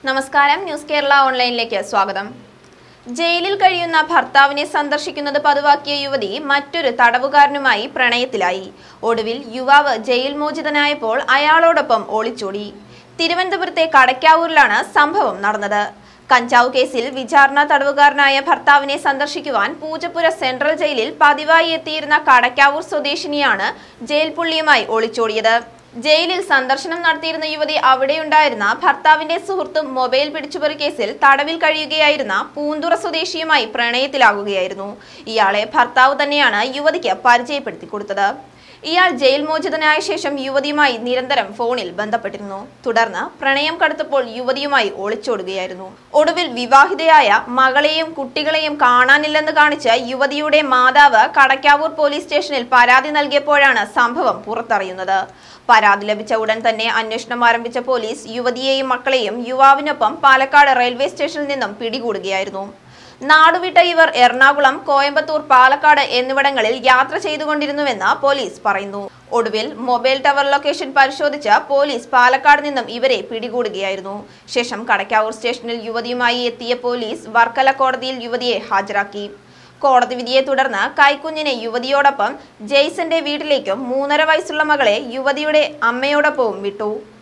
നമസ്കാരം ന്യൂസ് കേരള ഓൺലൈനിലേക്ക് സ്വാഗതം ജയിലിൽ കഴിയുന്ന ഭർത്താവിനെ സന്ദർശിക്കുന്നത് പതിവാക്കിയ യുവതി മറ്റൊരു തടവുകാരനുമായി പ്രണയത്തിലായി ഒടുവിൽ യുവാവ് ജയിൽ മോചിതനായപ്പോൾ അയാളോടൊപ്പം ഒളിച്ചോടി തിരുവനന്തപുരത്തെ കടയ്ക്കാവൂരിലാണ് സംഭവം നടന്നത് കഞ്ചാവ് കേസിൽ വിചാരണ തടവുകാരനായ ഭർത്താവിനെ സന്ദർശിക്കുവാൻ പൂജപ്പുര സെൻട്രൽ ജയിലിൽ പതിവായി എത്തിയിരുന്ന കടയ്ക്കാവൂർ സ്വദേശിനിയാണ് ജയിൽ പുള്ളിയുമായി ഒളിച്ചോടിയത് ജയിലിൽ സന്ദർശനം നടത്തിയിരുന്ന യുവതി അവിടെയുണ്ടായിരുന്ന ഭർത്താവിന്റെ സുഹൃത്തും മൊബൈൽ പിടിച്ചുപറി കേസിൽ തടവിൽ കഴിയുകയായിരുന്ന പൂന്തുറ സ്വദേശിയുമായി പ്രണയത്തിലാകുകയായിരുന്നു ഇയാളെ ഭർത്താവ് തന്നെയാണ് യുവതിക്ക് പരിചയപ്പെടുത്തി കൊടുത്തത് ഇയാൾ ജയിൽ മോചിതനായ ശേഷം യുവതിയുമായി നിരന്തരം ഫോണിൽ ബന്ധപ്പെട്ടിരുന്നു തുടർന്ന് പ്രണയം കടുത്തപ്പോൾ യുവതിയുമായി ഒളിച്ചോടുകയായിരുന്നു ഒടുവിൽ വിവാഹിതയായ മകളെയും കുട്ടികളെയും കാണാനില്ലെന്ന് കാണിച്ച് യുവതിയുടെ മാതാവ് കടക്കാവൂർ പോലീസ് സ്റ്റേഷനിൽ പരാതി നൽകിയപ്പോഴാണ് സംഭവം പുറത്തറിയുന്നത് പരാതി ലഭിച്ച ഉടൻ തന്നെ അന്വേഷണം ആരംഭിച്ച പോലീസ് യുവതിയെയും മക്കളെയും യുവാവിനൊപ്പം പാലക്കാട് റെയിൽവേ സ്റ്റേഷനിൽ നിന്നും പിടികൂടുകയായിരുന്നു നാടുവിട്ട ഇവർ എറണാകുളം കോയമ്പത്തൂർ പാലക്കാട് എന്നിവിടങ്ങളിൽ യാത്ര ചെയ്തുകൊണ്ടിരുന്നുവെന്ന് പോലീസ് പറയുന്നു ഒടുവിൽ മൊബൈൽ ടവർ ലൊക്കേഷൻ പരിശോധിച്ച് പോലീസ് പാലക്കാട് നിന്നും ഇവരെ പിടികൂടുകയായിരുന്നു ശേഷം കടക്കാവൂർ സ്റ്റേഷനിൽ യുവതിയുമായി എത്തിയ പോലീസ് വർക്കല കോടതിയിൽ യുവതിയെ ഹാജരാക്കി കോടതി വിധിയെ തുടർന്ന് കൈക്കുഞ്ഞിനെ യുവതിയോടൊപ്പം ജെയ്സന്റെ വീട്ടിലേക്കും മൂന്നര വയസ്സുള്ള മകളെ യുവതിയുടെ അമ്മയോടൊപ്പവും വിട്ടു